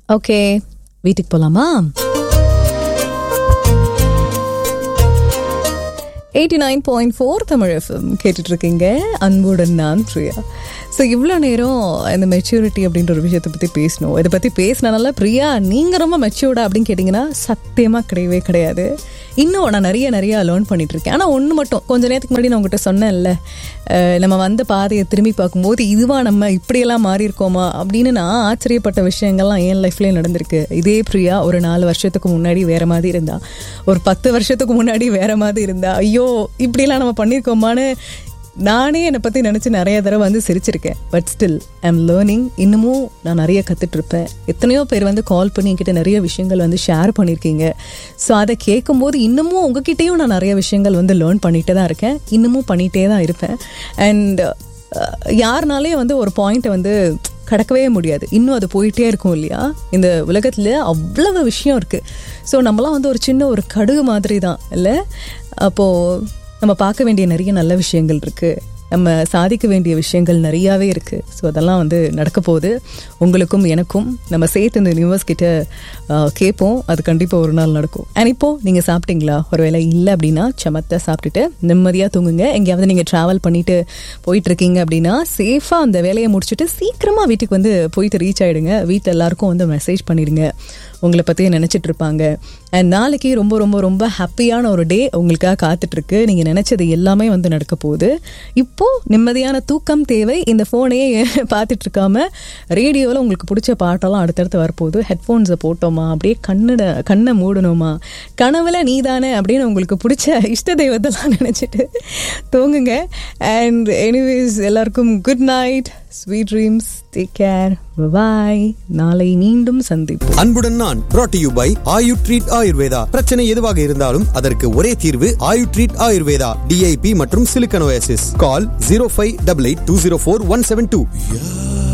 okay வீட்டுக்கு போலாமா eighty nine point four Tamil FM கேட்டுட்டு இருக்கீங்க அன்புடன் நான் பிரியா ஸோ இவ்வளோ நேரம் இந்த மெச்சூரிட்டி அப்படின்ற ஒரு விஷயத்தை பற்றி பேசணும் இதை பற்றி பேசினால பிரியா நீங்கள் ரொம்ப மெச்சூர்டா அப்படின்னு கேட்டிங்கன்னா சத்தியமாக கிடையவே கிடையாது இன்னும் நான் நிறைய நிறைய லேர்ன் பண்ணிட்டு இருக்கேன் ஆனால் ஒன்று மட்டும் கொஞ்ச நேரத்துக்கு முன்னாடி நான் உங்ககிட்ட சொன்னேன்ல அஹ் நம்ம வந்த பாதையை திரும்பி பார்க்கும்போது இதுவா நம்ம இப்படியெல்லாம் மாறி இருக்கோமா அப்படின்னு நான் ஆச்சரியப்பட்ட விஷயங்கள்லாம் என் லைஃப்லேயே நடந்திருக்கு இதே பிரியா ஒரு நாலு வருஷத்துக்கு முன்னாடி வேற மாதிரி இருந்தா ஒரு பத்து வருஷத்துக்கு முன்னாடி வேற மாதிரி இருந்தா ஐயோ இப்படிலாம் நம்ம பண்ணியிருக்கோமான்னு நானே என்னை பற்றி நினச்சி நிறைய தடவை வந்து சிரிச்சிருக்கேன் but still I am learning இன்னமும் நான் நிறைய கற்றுட்டு இருப்பேன் எத்தனையோ பேர் வந்து கால் பண்ணி என்கிட்ட நிறைய விஷயங்கள் வந்து ஷேர் பண்ணியிருக்கீங்க ஸோ அதை கேட்கும்போது இன்னமும் உங்ககிட்டயும் நான் நிறைய விஷயங்கள் வந்து லேர்ன் பண்ணிகிட்டே தான் இருக்கேன் இன்னமும் பண்ணிகிட்டே தான் இருப்பேன் அண்ட் யாருனாலே வந்து ஒரு பாயிண்ட்டை வந்து கடக்கவே முடியாது இன்னும் அது போயிட்டே இருக்கும் இல்லையா இந்த உலகத்தில் அவ்வளவு விஷயம் இருக்குது ஸோ நம்மலாம் வந்து ஒரு சின்ன ஒரு கடுகு மாதிரி தான் இல்லை அப்போது நம்ம பார்க்க வேண்டிய நிறைய நல்ல விஷயங்கள் இருக்குது நம்ம சாதிக்க வேண்டிய விஷயங்கள் நிறையாவே இருக்குது ஸோ அதெல்லாம் வந்து நடக்க போகுது உங்களுக்கும் எனக்கும் நம்ம சேர்த்து இந்த யூனிவர்ஸ் கிட்ட ஆஹ், கேட்போம் அது கண்டிப்பாக ஒரு நாள் நடக்கும் அண்ட் இப்போ நீங்கள் சாப்பிட்டீங்களா ஒருவேளை இல்லை அப்படின்னா சமத்தை சாப்பிட்டுட்டு நிம்மதியாக தூங்குங்க எங்கேயாவது நீங்கள் ட்ராவல் பண்ணிட்டு போயிட்டு இருக்கீங்க அப்படின்னா சேஃபாக அந்த வேலையை முடிச்சுட்டு சீக்கிரமாக வீட்டுக்கு வந்து போயிட்டு ரீச் ஆகிடுங்க வீட்டில் எல்லாருக்கும் வந்து மெசேஜ் பண்ணிடுங்க உங்களை பற்றி நினச்சிட்டு இருப்பாங்க அண்ட் நாளைக்கு ரொம்ப ரொம்ப ரொம்ப ஹாப்பியான ஒரு டே உங்களுக்காக காத்துட்ருக்கு நீங்கள் நினச்சது எல்லாமே வந்து நடக்க போகுது இப்போ நிம்மதியான தூக்கம் தேவை இந்த ஃபோனையே பார்த்துட்டு இருக்காம ரேடியோவில் உங்களுக்கு பிடிச்ச பாட்டெல்லாம் அடுத்தடுத்து வரப்போகுது ஹெட்ஃபோன்ஸை போட்டோமா அப்படியே கண்ணை கண்ணை மூடணுமா கனவுல நீதானே அப்படின்னு உங்களுக்கு பிடிச்ச இஷ்ட தெய்வத்தெல்லாம் நினச்சிட்டு தூங்குங்க அண்ட் எனிவேஸ் எல்லாருக்கும் good night sweet dreams take care bye நாளை மீண்டும் சந்திப்போம் அன்புடன் நான் brought to you by Ayu treat Ayurveda பிரச்சனை எதுவாக இருந்தாலும் அதற்கு ஒரே தீர்வு ஆயு ட்ரீட் ஆயுர்வேதா டிஐபி மற்றும் சிலிக்கனோசிஸ் call zero five double eight two zero four one seven two